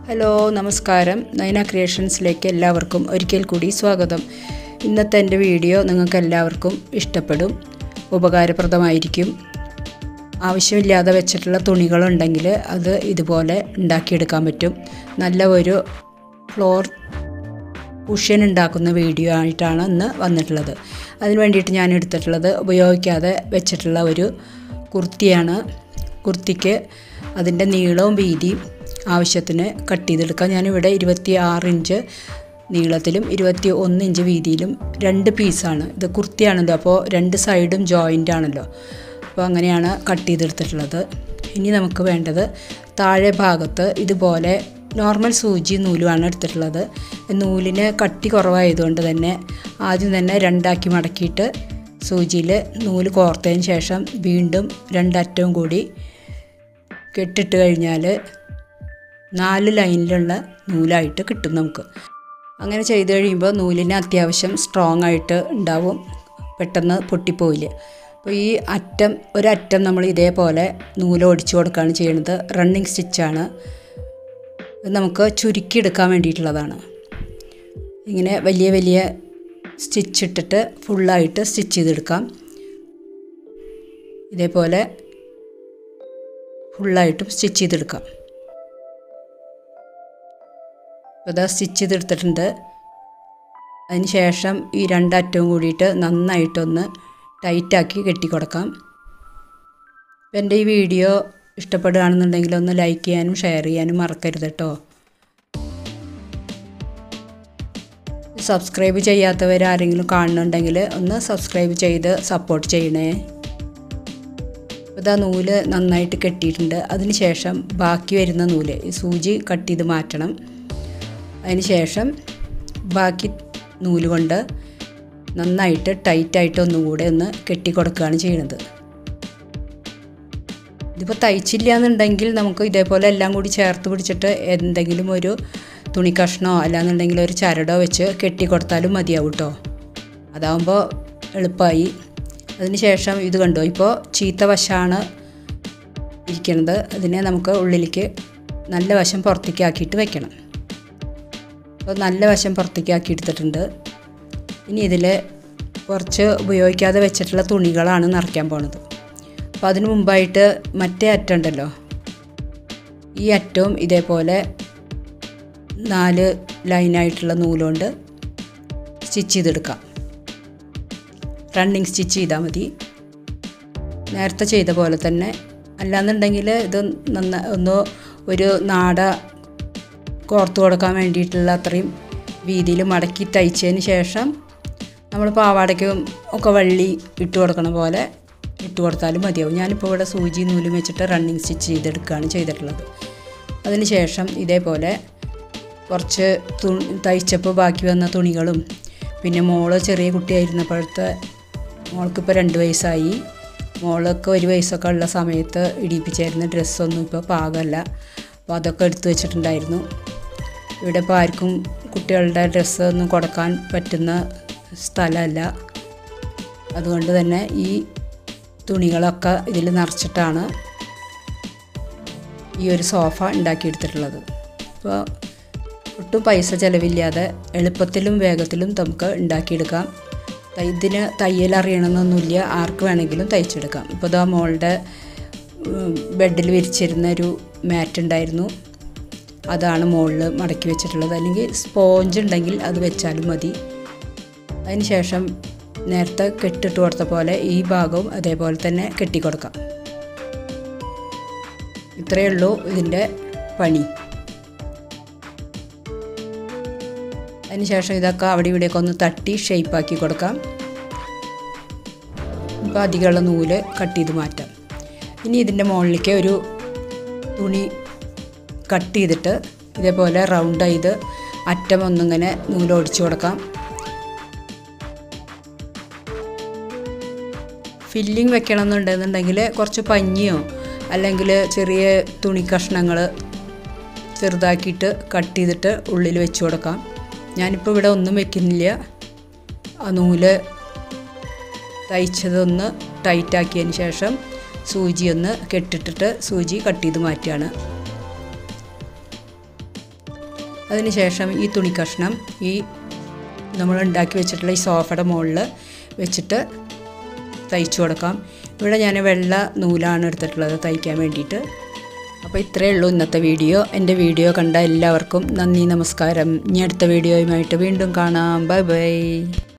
hello നമസ്കാരം നൈന ക്രിയേഷൻസിലേക്ക് എല്ലാവർക്കും ഒരിക്കൽ കൂടി സ്വാഗതം ഇന്നത്തെ എൻ്റെ വീഡിയോ നിങ്ങൾക്ക് എല്ലാവർക്കും ഇഷ്ടപ്പെടും ഉപകാരപ്രദമായിരിക്കും ആവശ്യമില്ലാതെ വെച്ചിട്ടുള്ള തുണികളുണ്ടെങ്കിൽ അത് ഇതുപോലെ ഉണ്ടാക്കിയെടുക്കാൻ പറ്റും നല്ല ഒരു ഫ്ലോർ കുഷ്യൻ ഉണ്ടാക്കുന്ന വീഡിയോ ആയിട്ടാണ് ഇന്ന് വന്നിട്ടുള്ളത് അതിന് വേണ്ടിയിട്ട് ഞാൻ എടുത്തിട്ടുള്ളത് ഉപയോഗിക്കാതെ വെച്ചിട്ടുള്ള ഒരു കുർത്തിയാണ് കുർത്തിക്ക് അതിൻ്റെ നീളവും വീതിയും ആവശ്യത്തിന് കട്ട് ചെയ്തെടുക്കാം ഞാനിവിടെ ഇരുപത്തി ആറ് ഇഞ്ച് നീളത്തിലും ഇരുപത്തി ഒന്ന് ഇഞ്ച് വീതിയിലും രണ്ട് പീസാണ് ഇത് കുർത്തിയാണല്ലോ അപ്പോൾ രണ്ട് സൈഡും ജോയിൻ്റ് ആണല്ലോ അപ്പോൾ അങ്ങനെയാണ് കട്ട് ചെയ്തെടുത്തിട്ടുള്ളത് ഇനി നമുക്ക് വേണ്ടത് താഴെ ഭാഗത്ത് ഇതുപോലെ നോർമൽ സൂചി നൂലുമാണ് എടുത്തിട്ടുള്ളത് നൂലിന് കട്ടി കുറവായതുകൊണ്ട് തന്നെ ആദ്യം തന്നെ രണ്ടാക്കി മടക്കിയിട്ട് സൂചിയിൽ നൂല് കോർത്തതിന് ശേഷം വീണ്ടും രണ്ടറ്റവും കൂടി കെട്ടിട്ട് കഴിഞ്ഞാൽ നാല് ലൈനിലുള്ള നൂലായിട്ട് കിട്ടും നമുക്ക് അങ്ങനെ ചെയ്ത് കഴിയുമ്പോൾ നൂലിന് അത്യാവശ്യം സ്ട്രോങ് ആയിട്ട് ഉണ്ടാവും പെട്ടെന്ന് പൊട്ടിപ്പോയില്ല അപ്പോൾ ഈ അറ്റം ഒരറ്റം നമ്മൾ ഇതേപോലെ നൂല് ഒടിച്ചു കൊടുക്കുകയാണ് ചെയ്യുന്നത് റണ്ണിങ് സ്റ്റിച്ചാണ് നമുക്ക് ചുരുക്കിയെടുക്കാൻ വേണ്ടിയിട്ടുള്ളതാണ് ഇങ്ങനെ വലിയ വലിയ സ്റ്റിച്ച് ഇട്ടിട്ട് ഫുള്ളായിട്ട് സ്റ്റിച്ച് ചെയ്തെടുക്കാം ഇതേപോലെ ഫുള്ളായിട്ടും സ്റ്റിച്ച് ചെയ്തെടുക്കാം അപ്പോൾ ഇതാ സ്റ്റിച്ച് ചെയ്തെടുത്തിട്ടുണ്ട് അതിന് ശേഷം ഈ രണ്ടറ്റവും കൂടിയിട്ട് നന്നായിട്ടൊന്ന് ടൈറ്റാക്കി കെട്ടിക്കൊടുക്കാം അപ്പോൾ എൻ്റെ ഈ വീഡിയോ ഇഷ്ടപ്പെടുകയാണെന്നുണ്ടെങ്കിൽ ഒന്ന് ലൈക്ക് ചെയ്യാനും ഷെയർ ചെയ്യാനും മറക്കരുത് കേട്ടോ സബ്സ്ക്രൈബ് ചെയ്യാത്തവർ ആരെങ്കിലും കാണുന്നുണ്ടെങ്കിൽ ഒന്ന് സബ്സ്ക്രൈബ് ചെയ്ത് സപ്പോർട്ട് ചെയ്യണേ ഇതാ നൂല് നന്നായിട്ട് കെട്ടിയിട്ടുണ്ട് അതിന് ശേഷം ബാക്കി വരുന്ന നൂല് ഈ സൂചി കട്ട് ചെയ്ത് മാറ്റണം അതിന് ശേഷം ബാക്കി നൂല് കൊണ്ട് നന്നായിട്ട് ടൈറ്റായിട്ട് ഒന്നും കൂടെ ഒന്ന് കെട്ടിക്കൊടുക്കുകയാണ് ചെയ്യുന്നത് ഇതിപ്പോൾ തയ്ച്ചില്ല എന്നുണ്ടെങ്കിൽ നമുക്ക് ഇതേപോലെ എല്ലാം കൂടി ചേർത്ത് പിടിച്ചിട്ട് എന്തെങ്കിലും ഒരു തുണി കഷ്ണമോ അല്ലാന്നുണ്ടെങ്കിൽ ഒരു ചരടോ വെച്ച് കെട്ടിക്കൊടുത്താലും മതിയാവും കേട്ടോ അതാവുമ്പോൾ എളുപ്പമായി അതിന് ശേഷം ഇത് കണ്ടോ ഇപ്പോൾ ചീത്ത വശമാണ് ഇരിക്കുന്നത് അതിനെ നമുക്ക് ഉള്ളിലേക്ക് നല്ല വശം പുറത്തേക്ക് ആക്കിയിട്ട് വെക്കണം അപ്പോൾ നല്ല വശം പുറത്തേക്ക് ആക്കി എടുത്തിട്ടുണ്ട് ഇനി ഇതിൽ കുറച്ച് ഉപയോഗിക്കാതെ വെച്ചിട്ടുള്ള തുണികളാണ് നിറയ്ക്കാൻ പോണത് അപ്പോൾ അതിന് മുമ്പായിട്ട് മറ്റേ അറ്റം ഉണ്ടല്ലോ ഈ അറ്റവും ഇതേപോലെ നാല് ലൈനായിട്ടുള്ള നൂലുകൊണ്ട് സ്റ്റിച്ച് ചെയ്തെടുക്കാം റണ്ണിങ് സ്റ്റിച്ച് ചെയ്താൽ മതി നേരത്തെ ചെയ്ത പോലെ തന്നെ അല്ലാന്നുണ്ടെങ്കിൽ ഇത് നന്ന ഒന്ന് ഒരു നാട കോർത്ത് കൊടുക്കാൻ വേണ്ടിയിട്ടുള്ള അത്രയും വീതിയിൽ മടക്കി തയ്ച്ചതിന് ശേഷം നമ്മൾ പാവാടയ്ക്കും ഒക്കെ വള്ളി ഇട്ട് കൊടുക്കണ പോലെ ഇട്ട് കൊടുത്താലും മതിയാവും ഞാനിപ്പോൾ ഇവിടെ സൂചി നൂലും വെച്ചിട്ട് റണ്ണിങ് സ്റ്റിച്ച് ചെയ്തെടുക്കുകയാണ് ചെയ്തിട്ടുള്ളത് അതിന് ശേഷം ഇതേപോലെ കുറച്ച് തു തയ്ച്ചപ്പോൾ ബാക്കി വന്ന തുണികളും പിന്നെ മോള് ചെറിയ കുട്ടിയായിരുന്നപ്പോഴത്തെ മോൾക്കിപ്പോൾ രണ്ട് വയസ്സായി മോളൊക്കെ ഒരു വയസ്സൊക്കെ ഉള്ള സമയത്ത് ഇടിപ്പിച്ചായിരുന്ന ഡ്രസ്സൊന്നും ഇപ്പോൾ പാകമല്ല അപ്പോൾ അതൊക്കെ എടുത്തു വെച്ചിട്ടുണ്ടായിരുന്നു ഇവിടെ ഇപ്പോൾ ആർക്കും കുട്ടികളുടെ ഡ്രസ്സ് ഒന്നും കൊടുക്കാൻ പറ്റുന്ന സ്ഥലമല്ല അതുകൊണ്ട് തന്നെ ഈ തുണികളൊക്കെ ഇതിൽ നിറച്ചിട്ടാണ് ഈ ഒരു സോഫ ഉണ്ടാക്കിയെടുത്തിട്ടുള്ളത് അപ്പോൾ ഒട്ടും പൈസ ചിലവില്ലാതെ എളുപ്പത്തിലും വേഗത്തിലും നമുക്ക് ഉണ്ടാക്കിയെടുക്കാം ഇതിന് തയ്യൽ അറിയണമെന്നൊന്നുമില്ല ആർക്ക് വേണമെങ്കിലും തയ്ച്ചെടുക്കാം ഇപ്പോൾ ഇതാ മോളുടെ ബെഡിൽ വിരിച്ചിരുന്ന ഒരു മാറ്റ് ഉണ്ടായിരുന്നു അതാണ് മുകളിൽ മടക്കി വെച്ചിട്ടുള്ളത് അല്ലെങ്കിൽ സ്പോഞ്ച് ഉണ്ടെങ്കിൽ അത് വെച്ചാലും മതി അതിന് ശേഷം നേരത്തെ കെട്ടിട്ട് കൊടുത്ത പോലെ ഈ ഭാഗവും അതേപോലെ തന്നെ കെട്ടിക്കൊടുക്കാം ഇത്രയേ ഉള്ളൂ ഇതിൻ്റെ പണി അതിന് ശേഷം ഇതൊക്കെ അവിടെ ഇവിടെയൊക്കെ ഒന്ന് തട്ടി ഷേപ്പാക്കി കൊടുക്കാം ഇപ്പോൾ അധികമുള്ള നൂല് കട്ട് ചെയ്ത് മാറ്റാം ഇനി ഇതിൻ്റെ മുകളിലേക്ക് ഒരു തുണി കട്ട് ചെയ്തിട്ട് ഇതേപോലെ റൗണ്ട് ചെയ്ത് അറ്റം ഒന്നിങ്ങനെ നൂല് ഒടിച്ചു കൊടുക്കാം ഫില്ലിങ് വെക്കണം എന്നുണ്ടെന്നുണ്ടെങ്കിൽ കുറച്ച് പഞ്ഞിയോ അല്ലെങ്കിൽ ചെറിയ തുണി കഷ്ണങ്ങൾ ചെറുതാക്കിയിട്ട് കട്ട് ചെയ്തിട്ട് ഉള്ളിൽ വെച്ച് കൊടുക്കാം ഞാനിപ്പോൾ ഇവിടെ ഒന്നും വെക്കുന്നില്ല ആ നൂല് തയ്ച്ചതൊന്ന് ടൈറ്റാക്കിയതിന് ശേഷം സൂചി ഒന്ന് കെട്ടിട്ടിട്ട് സൂചി കട്ട് ചെയ്ത് മാറ്റുകയാണ് അതിനുശേഷം ഈ തുണി കഷ്ണം ഈ നമ്മൾ ഉണ്ടാക്കി വെച്ചിട്ടുള്ള ഈ സോഫയുടെ മുകളിൽ വെച്ചിട്ട് തയ്ച്ചു കൊടുക്കാം ഇവിടെ ഞാൻ വെള്ള നൂലാണ് എടുത്തിട്ടുള്ളത് തയ്ക്കാൻ വേണ്ടിയിട്ട് അപ്പോൾ ഇത്രയേ ഉള്ളൂ ഇന്നത്തെ വീഡിയോ എൻ്റെ വീഡിയോ കണ്ട എല്ലാവർക്കും നന്ദി നമസ്കാരം ഇനി അടുത്ത വീഡിയോയുമായിട്ട് വീണ്ടും കാണാം ബൈ ബൈ